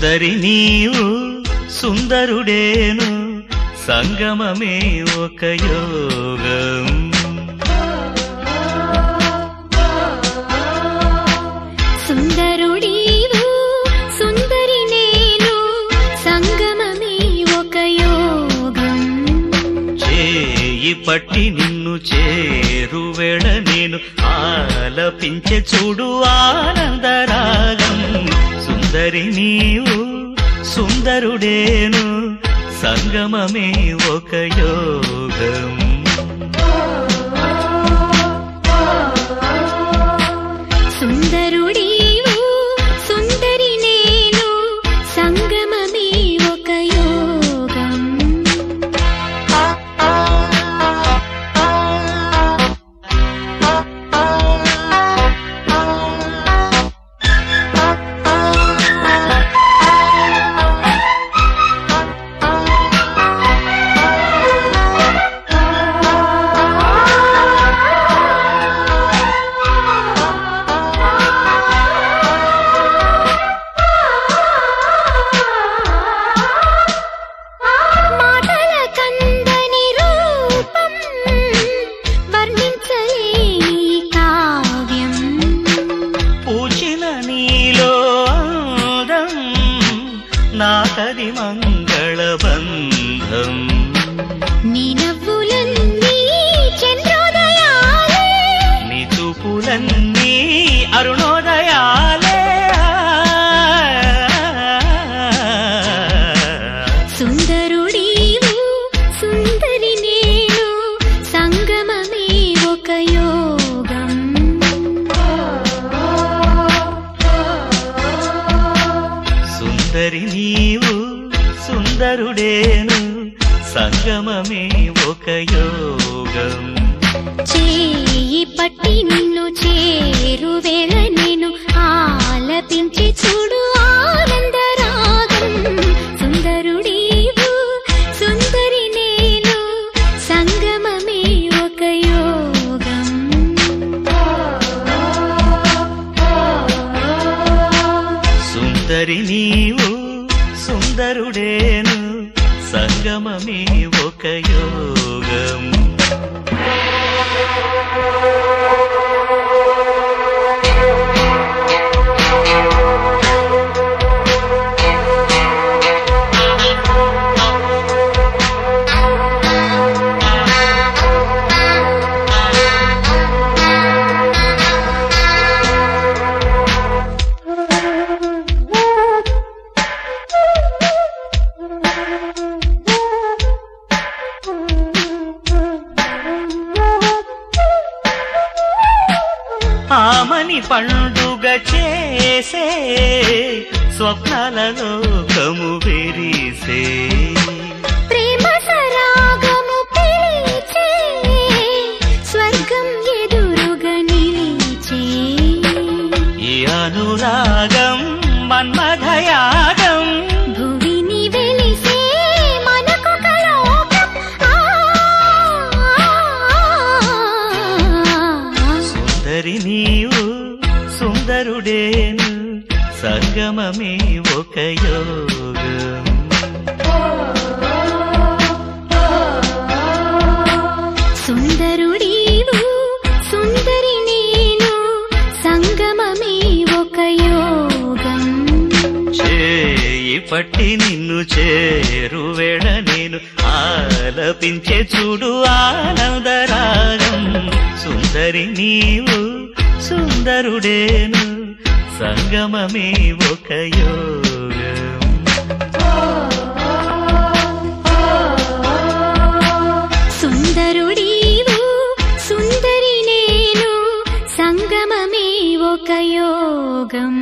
సుందరి నీవు సుందరుడేను సంగమమే ఒక యోగం సుందరుడీవు సుందరి నేను సంగమమే ఒక యోగం చేయి పట్టి నిన్ను చేరువెడ నేను ఆలపించే చూడు ఆనందరాగం సుందరి నీవు సుందరుడేను సంగమమే ఒక యోగం సుందరుడీవు సుందరి నేను సంగమమే ఒక యోగం మాటల కందని రూపం వర్ణించలేని కావ్యం పూచిన నీలో అందం నాకది మంగళబంధం నీ నవ్వులన్నీ చంద్రోదయాలే నీ చూపులన్నీ అరుణోదయాలే సుందరుడీవు సుందరి నేను సంగమమే ఒక యోగం సుందరి నీవు సుందరుడేను సంగమమే ఒక యోగం చేయి పట్టి నిన్ను చేరువేళ నేను ఆలపించి చూడు ఆనందరాగం సుందరుడీవు సుందరి నేను సంగమమే ఒక యోగం సుందరి నీవు సుందరుడేను సంగమమే ఒక యోగం ఆమని పండుగ చేసే స్వప్నాల లోకము విరిసే ప్రేమ సరాగము పిలిచే స్వర్గం ఎదురుగా నిలిచే ఈ అనురాగం మన్మథయాగం భువిని వెలిసే మనకొక లోకం ఆ, సుందరి నీవు సుందరుడేను సంగమమే ఒక యోగం సుందరుడీవు సుందరి నేను సంగమమే ఒక యోగం చేయి పట్టి నిన్ను చేరువెడ నేను ఆలపించే చూడు ఆనందరాగం సుందరి నీవు సుందరుడేను సంగమమే ఒక యోగం సుందరుడీవు సుందరి నేను సంగమమే ఒక యోగం